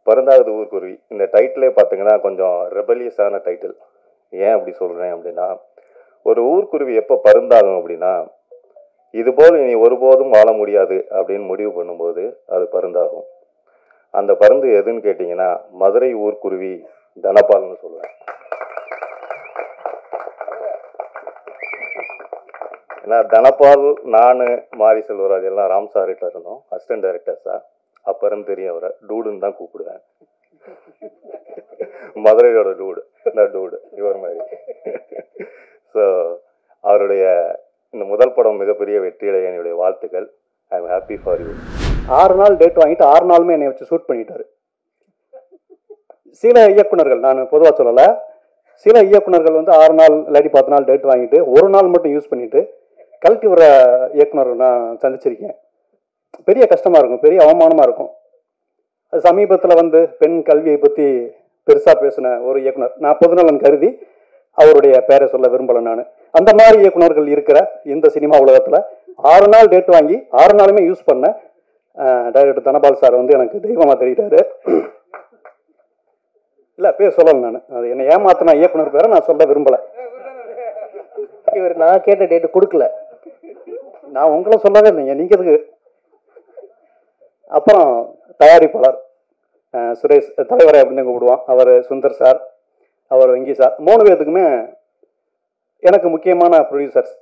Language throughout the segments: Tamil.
பருந்தாகுது ஊர்க்குருவி இந்த டைட்டிலே பார்த்தீங்கன்னா கொஞ்சம் ரெபலியஸான டைட்டில் ஏன் அப்படி சொல்கிறேன் அப்படின்னா ஒரு ஊர்க்குருவி எப்போ பருந்தாகும் அப்படின்னா இதுபோல் இனி ஒருபோதும் வாழ முடியாது அப்படின்னு முடிவு பண்ணும்போது அது பருந்தாகும் அந்த பருந்து எதுன்னு கேட்டிங்கன்னா மதுரை ஊர்க்குருவி தனபால்னு சொல்லுவேன் ஏன்னா தனபால் நான் மாரி செல்வராஜ் எல்லாம் ராம் சார்கிட்ட இருந்தோம் அசிஸ்டன்ட் டைரக்டர்ஸா அப்போ இருந்து தெரியும் அவரை டூடுன்னு தான் கூப்பிடுவேன் மதுரையோட டூடு இந்த டூடு இவர் மாதிரி ஸோ அவருடைய இந்த முதல் படம் மிகப்பெரிய வெற்றியடைய என்னுடைய வாழ்த்துக்கள் I am happy for you ஆறு நாள் டேட் வாங்கிட்டு ஆறு நாளுமே என்னை வச்சு ஷூட் பண்ணிட்டாரு சில இயக்குனர்கள் நான் பொதுவாக சொல்லலை சில இயக்குனர்கள் வந்து ஆறு நாள் இல்லாட்டி பத்து நாள் டேட் வாங்கிட்டு ஒரு நாள் மட்டும் யூஸ் பண்ணிட்டு கழட்டி வர இயக்குனர் நான் சந்திச்சிருக்கேன் பெரிய கஷ்டமாக இருக்கும் பெரிய அவமானமாக இருக்கும் அது சமீபத்தில் வந்து பெண் கல்வியை பற்றி பெருசாக பேசின ஒரு இயக்குனர் நான் பொதுநலன் கருதி அவருடைய பேரை சொல்ல விரும்பலை நான் அந்த மாதிரி இயக்குனர்கள் இருக்கிற இந்த சினிமா உலகத்தில் ஆறு நாள் டேட் வாங்கி ஆறு நாளுமே யூஸ் பண்ண டைரக்டர் தனபால் சார் வந்து எனக்கு தெய்வமாக தெரியிட்டாரு இல்லை பேர் சொல்லலை நான் அது என்னை ஏமாத்தின இயக்குனர் பேரை நான் சொல்ல விரும்பலை இவர் நான் கேட்ட டேட்டு கொடுக்கல நான் உங்களை சொல்லவே இல்லைங்க நீங்கள் எதுக்கு அப்புறம் தயாரிப்பாளர் அஹ், சுரேஷ் தலைவரை அப்படின்னு கூப்பிடுவான் அவர் சுந்தர் சார் அவர் வெங்கி சார் மூணு பேர்த்துக்குமே எனக்கு முக்கியமான ப்ரொடியூசர்ஸ்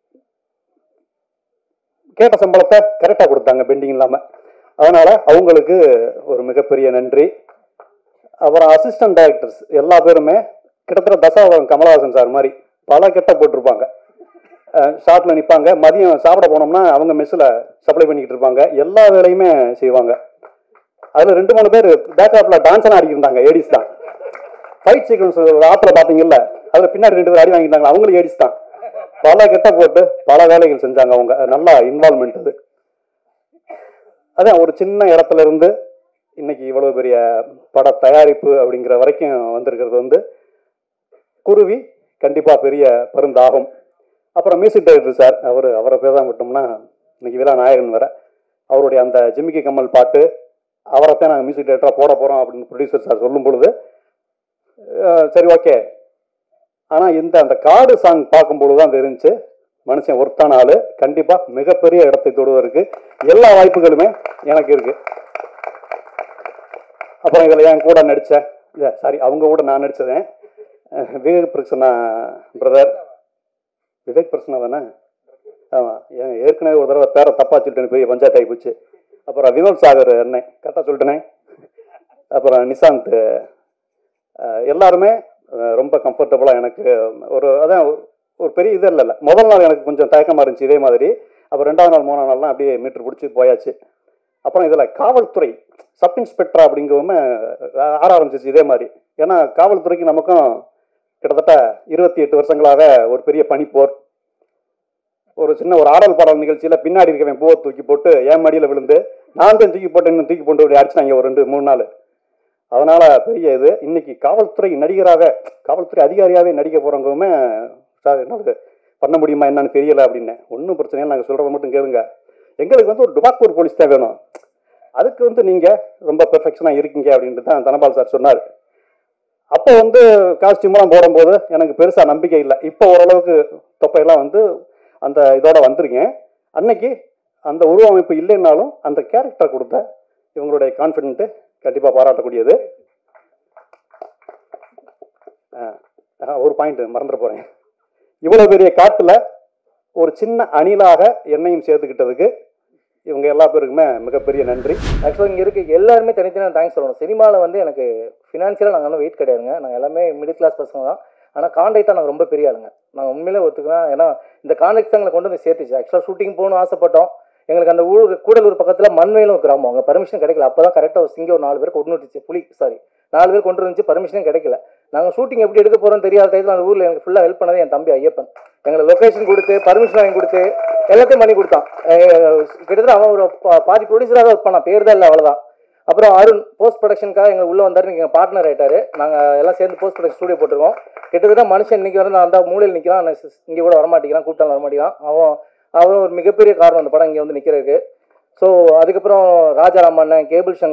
கேட்ட சம்பளத்தை கரெக்டாக கொடுத்தாங்க பெண்டிங் இல்லாமல் அதனால் அவங்களுக்கு ஒரு மிகப்பெரிய நன்றி அப்புறம் அசிஸ்டன்ட் டைரக்டர்ஸ் எல்லா பேருமே கிட்டத்தட்ட தசாவரம் கமலஹாசன் சார் மாதிரி பல கெட்ட போட்டிருப்பாங்க ஷார்ட்ல நிற்பாங்க மதியம் சாப்பிட போனோம்னா அவங்க மெஸ்ஸில் சப்ளை பண்ணிக்கிட்டு இருப்பாங்க எல்லா வேலையுமே செய்வாங்க அதில் ரெண்டு மூணு பேர் பேக்கப்பில் டான்ஸ்லாம் ஆடிக்கிருந்தாங்க ஏடிஸ் தான் ஃபைட் சீக்வன்ஸ் ஒரு ஆற்றுல பார்த்தீங்கல்ல அதில் பின்னாடி ரெண்டு பேர் அடி வாங்கிட்டாங்க அவங்களும் ஏடிஸ் தான் பல கெட்ட போட்டு பல வேலைகள் செஞ்சாங்க அவங்க நல்லா இன்வால்மெண்ட் அது அதான் ஒரு சின்ன இடத்துல இருந்து இன்னைக்கு இவ்வளவு பெரிய பட தயாரிப்பு அப்படிங்கிற வரைக்கும் வந்திருக்கிறது வந்து குருவி கண்டிப்பா பெரிய பருந்தாகும் அப்புறம் மியூசிக் டைரக்டர் சார் அவர் அவரை பேர் தான் விட்டோம்னா இன்னைக்கு விழா நாயகன் வர அவருடைய அந்த ஜிமிக்கி கம்மல் பாட்டு அவரைத்தான் நாங்கள் மியூசிக் டைரக்டராக போட போகிறோம் அப்படின்னு ப்ரொடியூசர் சார் சொல்லும் பொழுது அஹ், சரி ஓகே ஆனால் இந்த அந்த காடு சாங் பார்க்கும்பொழுது தான் தெரிஞ்சுச்சு மனுஷன் ஒருத்தான ஆளு கண்டிப்பாக மிகப்பெரிய இடத்தை தொடுவதற்கு எல்லா வாய்ப்புகளுமே எனக்கு இருக்கு அப்புறம் இதில் என் கூட நடித்தேன் இல்லை சாரி அவங்க கூட நான் நடித்ததேன் விவேக் பிரசன்னா பிரதர் விவேக் பிரசன்னா தானே ஆமாம் ஏற்கனவே ஒரு தடவை பேரை தப்பா சொல்லிட்டேன் பெரிய பஞ்சாயத்து ஆகி போச்சு அப்புறம் வினோத் சாகர் அண்ணன் கரெக்டாக சொல்லிட்டேனே அப்புறம் நிசாந்த் அஹ், எல்லாருமே அஹ், ரொம்ப கம்ஃபர்டபுளாக எனக்கு ஒரு அதான் ஒரு பெரிய இது இல்லைல்ல முதல் நாள் எனக்கு கொஞ்சம் தயக்கமாக இருந்துச்சு இதே மாதிரி அப்புறம் ரெண்டாவது நாள் மூணாவது நாள்லாம் அப்படியே மீட்டர் பிடிச்சி போயாச்சு அப்புறம் இதில் காவல்துறை சப் இன்ஸ்பெக்டர் அப்படிங்கிறவங்க ஆற ஆரம்பிச்சிச்சு இதே மாதிரி ஏன்னா காவல்துறைக்கு நமக்கும் கிட்டத்தட்ட இருபத்தி எட்டு வருஷங்களாக ஒரு பெரிய பனிப்போர் ஒரு சின்ன ஒரு ஆடல் பாடல் நிகழ்ச்சியில் பின்னாடி இருக்கவன் பூவை தூக்கி போட்டு என் மடியில் விழுந்து நான் தான் தூக்கி போட்டு இன்னும் தூக்கி போட்டு அப்படி அடிச்சிட்டாங்க ஒரு ரெண்டு மூணு நாள் அதனால பெரிய இது இன்னைக்கு காவல்துறை நடிகராக காவல்துறை அதிகாரியாகவே நடிக்க போகிறவங்களுமே சார் என்னால் பண்ண முடியுமா என்னன்னு தெரியல அப்படின்னு ஒன்றும் பிரச்சனை இல்லை நாங்கள் சொல்கிறத மட்டும் கேளுங்க எங்களுக்கு வந்து ஒரு டுபாக்கூர் போலீஸ் தான் வேணும் அதுக்கு வந்து நீங்கள் ரொம்ப பெர்ஃபெக்ஷனாக இருக்கீங்க அப்படின்ட்டு தான் தனபால் சார் சொன்னார் அப்போ வந்து காஸ்டியூம்லாம் போடும்போது எனக்கு பெருசாக நம்பிக்கை இல்லை இப்போ ஓரளவுக்கு தொப்பையெல்லாம் வந்து அந்த இதோட வந்துருங்க அன்னைக்கு அந்த உருவமைப்பு இல்லைன்னாலும் அந்த கேரக்டர் கொடுத்த இவங்களுடைய கான்ஃபிடென்ட்டு கண்டிப்பாக பாராட்டக்கூடியது ஆ, ஆ, ஒரு பாயிண்ட் மறந்துட போகிறேன் இவ்வளோ பெரிய காட்டில் ஒரு சின்ன அணிலாக என்னையும் சேர்த்துக்கிட்டதுக்கு இவங்க எல்லா பேருக்குமே மிகப்பெரிய நன்றி ஆக்சுவலாக இங்கே இருக்க எல்லாருமே தனித்தனியாக தேங்க்ஸ் சொல்லணும் சினிமாவில் வந்து எனக்கு ஃபினான்ஷியலாக நாங்கள் ஒன்றும் வெயிட் கிடையாதுங்க நாங்கள் எல்லாமே மிடில் கிளாஸ் பசங்க தான் ஆனால் கான்டாக்டாக நாங்கள் ரொம்ப பெரிய ஆளுங்க நாங்கள் உண்மையிலே ஒத்துக்கிறோம் ஏன்னா இந்த கான்டாக்ட் எங்களை கொண்டு வந்து சேர்த்துச்சு ஆக்சுவலாக ஷூட்டிங் போகணும்னு ஆசைப்பட்டோம் எங்களுக்கு அந்த ஊர் கூடலூர் பக்கத்தில் மண்வயலும் ஒரு கிராமம் அங்கே பர்மிஷன் கிடைக்கல அப்போ தான் கரெக்டாக ஒரு சிங்க ஒரு நாலு பேர் கொண்டு வந்துச்சு புலி சாரி நாலு பேர் கொண்டு வந்துச்சு பர்மிஷனே கிடைக்கல நாங்கள் ஷூட்டிங் எப்படி எடுக்க போகிறோம் தெரியாத டயத்தில் அந்த ஊரில் எனக்கு ஃபுல்லாக ஹெல்ப் பண்ணது என் தம்பி ஐயப்பன் எங்களை லொக்கேஷன் கொடுத்து பர்மிஷன் வாங்கி கொடுத்து எல்லாத்தையும் பண்ணி கொடுத்தான் அஹ் கிட்டத்தட்ட அவன் ஒரு பா- பாதி ப்ரொடியூசராக தான் ஒர்க் பண்ணான் பேர் தான் இல்லை அவ்வளோதான் அப்புறம் அருண் போஸ்ட் ப்ரொடக்ஷனுக்காக எங்க உள்ள வந்தாரு எங்கள் பார்ட்னர் ஆயிட்டாரு நாங்கள் எல்லாம் சேர்ந்து போஸ்ட் ப்ரொடக்ஷன் ஸ்டூடியோ போட்டிருக்கோம் கிட்டத்தட்ட மனுஷன் இன்னைக்கு வந்து அந்த மூலையில் நிற்கிறான் இங்கே கூட வரமாட்டேங்கிறான் கூப்பிட்டாலும் வரமாட்டேங்கிறான் அவன் அவன் ஒரு மிகப்பெரிய காரணம் அந்த படம் இங்கே வந்து நிற்கிறதுக்கு ஸோ அதுக்கப்புறம் ராஜாராம் அண்ணன் கேபிள் சங்கர்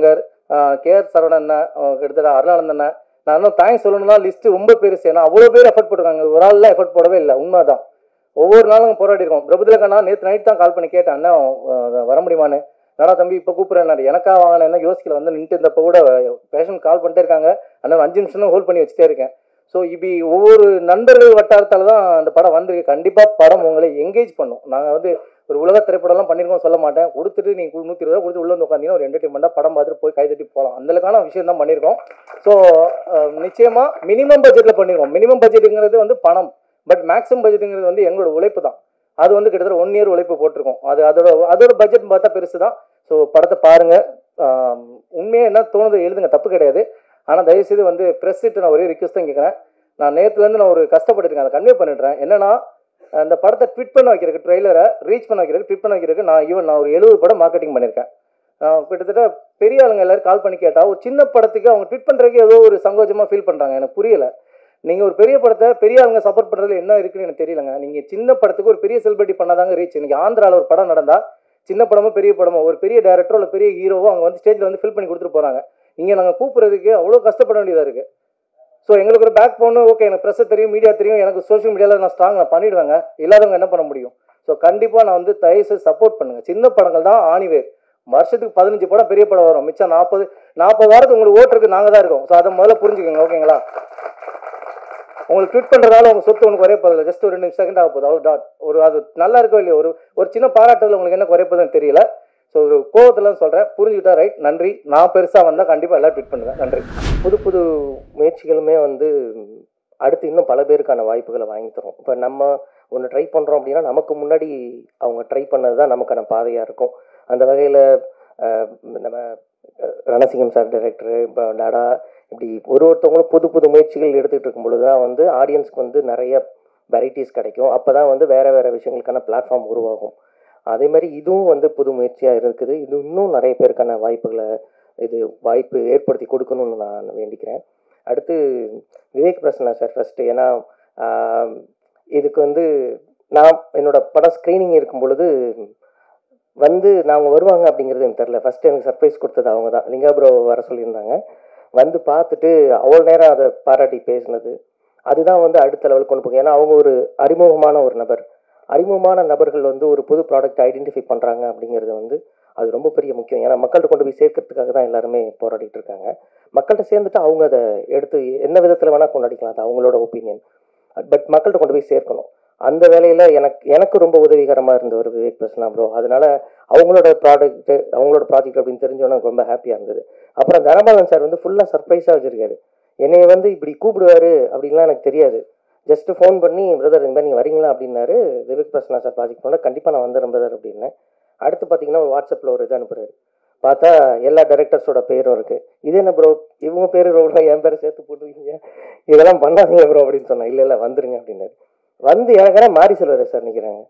கேஆர் சரவணன் அண்ணன் அஹ் கிட்டத்தட்ட அருளானந்த் அண்ணன் நான் இன்னும் தேங்க்ஸ் சொல்லணும்னா லிஸ்ட்டு ரொம்ப பெருசு ஏன்னா அவ்வளோ பேர் எஃபர்ட் போட்டிருக்காங்க ஒரு ஆள்லாம் எஃபர்ட் போடவே இல்லை உண்மைதான் ஒவ்வொரு நாளும் போராடி இருக்கோம் பிரபுதிலக்கண்ணா நேற்று நைட் தான் கால் பண்ணி கேட்டேன் அண்ணா அஹ் வர முடியுமான்னு என்னடா தம்பி இப்போ கூப்பிட்றேன் எனக்கா வாங்கினேன் என்ன யோசிக்கல வந்து நின்று இருந்தப்போ கூட பேஷண்ட் கால் பண்ணிட்டே இருக்காங்க அண்ணா அஞ்சு நிமிஷம் ஹோல்ட் பண்ணி வச்சுட்டே இருக்கேன் ஸோ இப்படி ஒவ்வொரு நண்பர்கள் வட்டாரத்தால் தான் அந்த படம் வந்திருக்கு கண்டிப்பாக படம் உங்களை எங்கேஜ் பண்ணும் நாங்கள் வந்து ஒரு உலக திரைப்படம்லாம் பண்ணியிருக்கோம் சொல்ல மாட்டேன் கொடுத்துட்டு நீங்கள் நூற்றி இருபது ரூபா கொடுத்து உள்ள வந்து உட்காந்தீங்கன்னா ஒரு என்டர்டைன்மெண்ட்டாக படம் பார்த்துட்டு போய் கைதட்டி போகலாம் அந்தளவுக்கான விஷயம் தான் பண்ணியிருக்கோம் ஸோ நிச்சயமாக மினிமம் பட்ஜெட்டில் பண்ணியிருக்கோம் மினிமம் பட்ஜெட்டுங்கிறது வந்து பணம் பட் மேக்ஸிமம் பட்ஜெட்டுங்கிறது வந்து எங்களோட உழைப்பு தான் அது வந்து கிட்டத்தட்ட ஒன் இயர் உழைப்பு போட்டிருக்கோம் அது அதோட அதோட பட்ஜெட் பார்த்தா பெருசு தான் ஸோ படத்தை பாருங்கள் உண்மையாக என்ன தோணுது எழுதுங்க தப்பு கிடையாது ஆனால் தயவுசெய்து வந்து ப்ரெஸ் நான் ஒரே ரிக்வஸ்ட் தான் கேட்குறேன் நான் நேற்றுலேருந்து நான் ஒரு கஷ்டப்பட்டுருக்கேன் அதை கன்வே பண்ணிடுறேன் என்னன்னா அந்த படத்தை ட்விட் பண்ண வைக்கிறதுக்கு ட்ரெய்லரை ரீச் பண்ண வைக்கிறதுக்கு ட்விட் பண்ண வைக்கிறதுக்கு நான் ஈவன் நான் ஒரு எழுபது படம் மார்க்கெட்டிங் பண்ணியிருக்கேன் நான் கிட்டத்தட்ட பெரிய ஆளுங்க எல்லாரும் கால் பண்ணி கேட்டால் ஒரு சின்ன படத்துக்கு அவங்க ட்விட் பண்ணுறதுக்கு ஏதோ ஒரு சங்கோஜமாக ஃபீல் பண்ணுறாங்க எனக்கு புரியல நீங்கள் ஒரு பெரிய படத்தை பெரிய ஆளுங்க சப்போர்ட் பண்ணுறதுல என்ன இருக்குன்னு எனக்கு தெரியலங்க நீங்கள் சின்ன படத்துக்கு ஒரு பெரிய செலிபிரிட்டி பண்ணாதாங்க ரீச் இன்னைக்கு ஆந்திராவில் ஒரு படம் நடந்தால் சின்ன படமோ பெரிய படமோ ஒரு பெரிய டேரக்டரோ இல்லை பெரிய ஹீரோவோ அவங்க வந்து ஸ்டேஜில் வந்து ஃபில் பண்ணி கொடுத்துட்டு போகிறாங்க இங்கே நாங்கள் கூப்பிட்றதுக்கு அவ்வளோ கஷ்டப்பட வேண்டியதாக இருக்குது ஸோ எங்களுக்கு ஒரு பேக் போன் ஓகே எனக்கு ப்ரெஸ் தெரியும் மீடியா தெரியும் எனக்கு சோஷியல் மீடியாவில் நான் ஸ்ட்ராங் நான் பண்ணிடுவேங்க இல்லாதவங்க என்ன பண்ண முடியும் ஸோ கண்டிப்பாக நான் வந்து தயவுசெய்து சப்போர்ட் பண்ணுங்கள் சின்ன படங்கள் தான் ஆணிவேர் வருஷத்துக்கு பதினஞ்சு படம் பெரிய படம் வரும் மிச்சம் நாற்பது நாற்பது வாரத்துக்கு உங்களுக்கு ஓட்டுருக்கு நாங்கள் தான் இருக்கோம் ஸோ அதை முதல்ல புரிஞ்சுக்கோங்க ஓகேங்களா உங்களுக்கு ட்வீட் பண்ணுறதால உங்கள் சொத்து உங்களுக்கு குறைய போதில்லை ஜஸ்ட் ஒரு ரெண்டு செகண்ட் ஆக போகுது அவ்வளோ டாட் ஒரு அது நல்லா இருக்கோ இல்லையோ ஒரு ஒரு சின்ன பாராட்டுதல் உங்களுக்கு என்ன குறைய போகுதுன்னு தெரியல ஸோ ஒரு கோவத்தில் சொல்கிறேன் புரிஞ்சுக்கிட்டா ரைட் நன்றி நான் பெருசாக வந்தால் கண்டிப்பாக எல்லாம் ட்வீட் பண்ணுவேன் நன்றி புது புது முயற்சிகளுமே வந்து அடுத்து இன்னும் பல பேருக்கான வாய்ப்புகளை வாங்கி தரும் இப்போ நம்ம ஒன்று ட்ரை பண்ணுறோம் அப்படின்னா நமக்கு முன்னாடி அவங்க ட்ரை பண்ணது தான் நமக்கான பாதையாக இருக்கும் அந்த வகையில் நம்ம அஹ், ரணசிங்கம் சார் டைரக்டரு இப்போ டாடா இப்படி ஒரு ஒருத்தவங்களும் புது புது முயற்சிகள் எடுத்துகிட்டு இருக்கும் பொழுது தான் வந்து ஆடியன்ஸ்க்கு வந்து நிறைய வெரைட்டிஸ் கிடைக்கும் அப்போ தான் வந்து வேறு வேறு விஷயங்களுக்கான பிளாட்ஃபார்ம் உருவாகும் அதே மாதிரி இதுவும் வந்து புது முயற்சியாக இருக்குது இது இன்னும் நிறைய பேருக்கான வாய்ப்புகளை இது வாய்ப்பு ஏற்படுத்தி கொடுக்கணும்னு நான் வேண்டிக்கிறேன் அடுத்து விவேக் பிரசன்னா சார் ஃபஸ்ட்டு ஏன்னா ஆம், இதுக்கு வந்து நான் என்னோட படம் ஸ்க்ரீனிங் இருக்கும் பொழுது வந்து நாங்கள் வருவாங்க அப்படிங்கிறது எனக்கு தெரில ஃபஸ்ட்டு எனக்கு சர்ப்ரைஸ் கொடுத்தது அவங்க தான் லிங்கா ப்ரோ வர சொல்லியிருந்தாங்க வந்து பார்த்துட்டு அவ்வளோ நேரம் அதை பாராட்டி பேசினது அதுதான் வந்து அடுத்த லெவலுக்கு கொண்டு போகும் ஏன்னா அவங்க ஒரு அறிமுகமான ஒரு நபர் அறிமுகமான நபர்கள் வந்து ஒரு புது ப்ராடக்ட் ஐடென்டிஃபை பண்ணுறாங்க அப்படிங்கிறது வந்து அது ரொம்ப பெரிய முக்கியம் ஏன்னா மக்கள்கிட்ட கொண்டு போய் சேர்க்கறதுக்காக தான் எல்லாருமே போராடிட்டு இருக்காங்க மக்கள்கிட்ட சேர்ந்துட்டு அவங்க அதை எடுத்து என்ன விதத்தில் வேணால் கொண்டாடிக்கலாம் அது அவங்களோட ஒப்பீனியன் பட் மக்கள்கிட்ட கொண்டு போய் சேர்க்கணும் அந்த வேலையில் எனக்கு எனக்கு ரொம்ப உதவிகரமாக இருந்தவர் விவேக் பிரசனா ப்ரோ அதனால அவங்களோட ப்ராடக்ட் அவங்களோட ப்ராஜெக்ட் அப்படின்னு தெரிஞ்சோன்னு எனக்கு ரொம்ப ஹாப்பியாக இருந்தது அப்புறம் தனபாலன் சார் வந்து ஃபுல்லாக சர்ப்ரைஸாக வச்சிருக்காரு என்னைய வந்து இப்படி கூப்பிடுவாரு அப்படின்லாம் எனக்கு தெரியாது ஜஸ்ட் ஃபோன் பண்ணி பிரதர் இந்த மாதிரி நீங்கள் வரீங்களா அப்படின்னாரு விவேக் பிரசனா சார் ப்ராஜெக்ட் பண்ண கண்டிப்பாக நான் வந்துடுறேன் பிரதர் அப்படின்னேன் அடுத்து பார்த்தீங்கன்னா ஒரு வாட்ஸ்அப்பில் ஒரு இது அனுப்புறாரு பார்த்தா எல்லா டைரக்டர்ஸோட பேரும் இருக்குது இது என்ன ப்ரோ இவங்க பேர் ரோட என் பேரை சேர்த்து போட்டுருக்கீங்க இதெல்லாம் பண்ணாதீங்க ப்ரோ அப்படின்னு சொன்னேன் இல்லை இல்லை வந்துருங்க அப்படின்னாரு வந்து எனக்கு என்ன மாறி செல்வாரு சார் நிற்கிறாங்க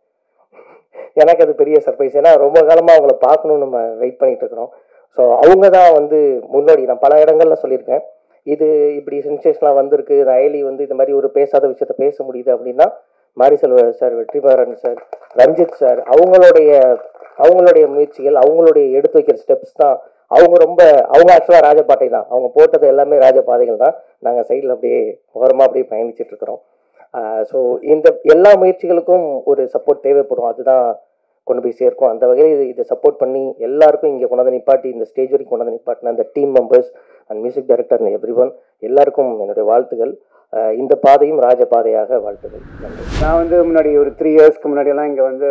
எனக்கு அது பெரிய சர்ப்ரைஸ் ஏன்னா ரொம்ப காலமாக அவங்கள பார்க்கணும்னு நம்ம வெயிட் பண்ணிட்டு இருக்கிறோம் ஸோ அவங்க தான் வந்து முன்னாடி நான் பல இடங்கள்ல சொல்லியிருக்கேன் இது இப்படி சென்சேஷனாக வந்திருக்கு இந்த அயலி வந்து இந்த மாதிரி ஒரு பேசாத விஷயத்த பேச முடியுது அப்படின்னா Mari Selvar sir Vetrimaaran sir Ranjith sir அவங்களுடைய அவங்களுடைய முயற்சிகள் அவங்களுடைய எடுத்து வைக்கிற ஸ்டெப்ஸ் தான் அவங்க ரொம்ப அவங்க ஆக்சுவலாக ராஜபாட்டை தான் அவங்க போட்டது எல்லாமே ராஜபாதைகள் தான் நாங்கள் சைடில் அப்படியே ஓரமாக அப்படியே பயணிச்சிட்டு இருக்கிறோம் ஸோ இந்த எல்லா முயற்சிகளுக்கும் ஒரு சப்போர்ட் தேவைப்படும் அதுதான் கொண்டு போய் சேர்க்கும் அந்த வகையில் இது இதை சப்போர்ட் பண்ணி எல்லாருக்கும் இங்கே கொண்டாந்து நிப்பாட்டி இந்த ஸ்டேஜ் வரைக்கும் கொண்டாந்து நிப்பாட்டின அந்த team members and music director everyone எல்லாருக்கும் என்னுடைய வாழ்த்துகள் அஹ் இந்த பாதையும் ராஜ பாதையாக வாழ்த்துகள் நன்றி நான் வந்து முன்னாடி ஒரு த்ரீ இயர்ஸ்க்கு முன்னாடியெல்லாம் இங்கே வந்து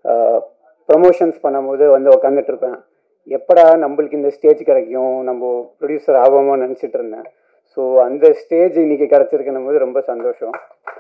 ப்ரமோஷன்ஸ் பண்ணும்போது வந்து உட்காந்துட்டு இருப்பேன் எப்படா நம்மளுக்கு இந்த ஸ்டேஜ் கிடைக்கும் நம்ம ப்ரொடியூசர் ஆகாமோ நினச்சிட்டு இருந்தேன் ஸோ அந்த ஸ்டேஜ் இன்னைக்கு கிடச்சிருக்குன்னும் போது ரொம்ப சந்தோஷம்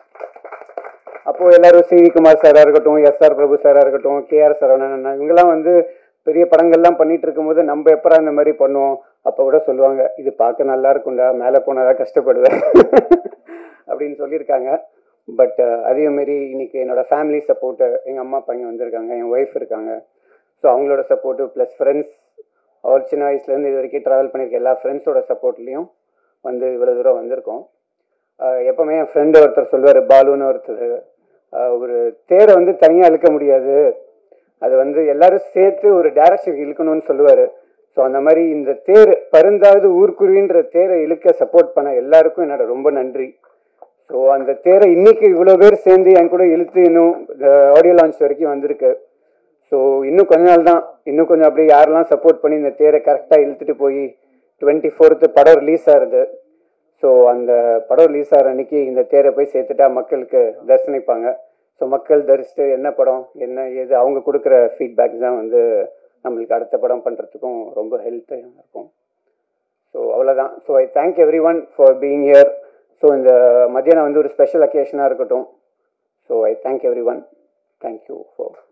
அப்போது எல்லாரும் சி வி குமார் சாராக இருக்கட்டும் எஸ்ஆர் பிரபு சாராக இருக்கட்டும் கேஆர் சரவணன் அண்ணா இவங்கெல்லாம் வந்து பெரிய படங்கள்லாம் பண்ணிட்டு இருக்கும்போது நம்ம எப்படா இந்த மாதிரி பண்ணுவோம் அப்போ கூட சொல்லுவாங்க இது பார்க்க நல்லா இருக்கும்டா மேலே போனாதான் கஷ்டப்படுவேன் அப்படின்னு சொல்லியிருக்காங்க பட் அதே மாதிரி இன்னைக்கு என்னோட ஃபேமிலி சப்போர்ட்டு எங்கள் அம்மா அப்பா இங்கே வந்திருக்காங்க என் ஒய்ஃப் இருக்காங்க ஸோ அவங்களோட சப்போர்ட்டு ப்ளஸ் ஃப்ரெண்ட்ஸ் அவர் சின்ன வயசுலேருந்து இது வரைக்கும் ட்ராவல் பண்ணியிருக்க எல்லா ஃப்ரெண்ட்ஸோட சப்போர்ட்லேயும் வந்து இவ்வளோ தூரம் வந்திருக்கோம் ஆஹ் எப்பவுமே என் ஃப்ரெண்டு ஒருத்தர் சொல்லுவார் பாலுன்னு ஒருத்தர் ஆஹ் ஒரு தேரை வந்து தனியாக இழுக்க முடியாது அது வந்து எல்லாரும் சேர்த்து ஒரு டைரக்ஷன் இழுக்கணும்னு சொல்லுவார் ஸோ அந்த மாதிரி இந்த தேர் பருந்தாவது ஊர்க்குருவின்ற தேரை இழுக்க சப்போர்ட் பண்ண எல்லாருக்கும் என்னோட ரொம்ப நன்றி ஸோ அந்த தேரை இன்னைக்கு இவ்வளோ பேர் சேர்ந்து என் கூட இழுத்து இன்னும் ஆடியோ லான்ச் வரைக்கும் வந்திருக்கு ஸோ இன்னும் கொஞ்ச நாள் தான் இன்னும் கொஞ்சம் அப்படியே யாரெல்லாம் சப்போர்ட் பண்ணி இந்த தேரை கரெக்டாக இழுத்துட்டு போய் டுவெண்ட்டி ஃபோர்த்து படம் ரிலீஸ் ஆகுது ஸோ அந்த படம் ரிலீஸ் ஆகிற அன்னைக்கு இந்த தேரை போய் சேர்த்துட்டா மக்களுக்கு தரிசனிப்பாங்க ஸோ மக்கள் தரிசித்து என்ன படம் என்ன ஏது அவங்க கொடுக்குற ஃபீட்பேக் தான் வந்து நம்மளுக்கு அடுத்த படம் பண்ணுறதுக்கும் ரொம்ப ஹெல்த்தாக இருக்கும் ஸோ அவ்வளோதான் so I thank everyone for being here so இந்த மத்தியானம் வந்து ஒரு ஸ்பெஷல் அக்கேஷனாக இருக்கட்டும் so I thank everyone thank you for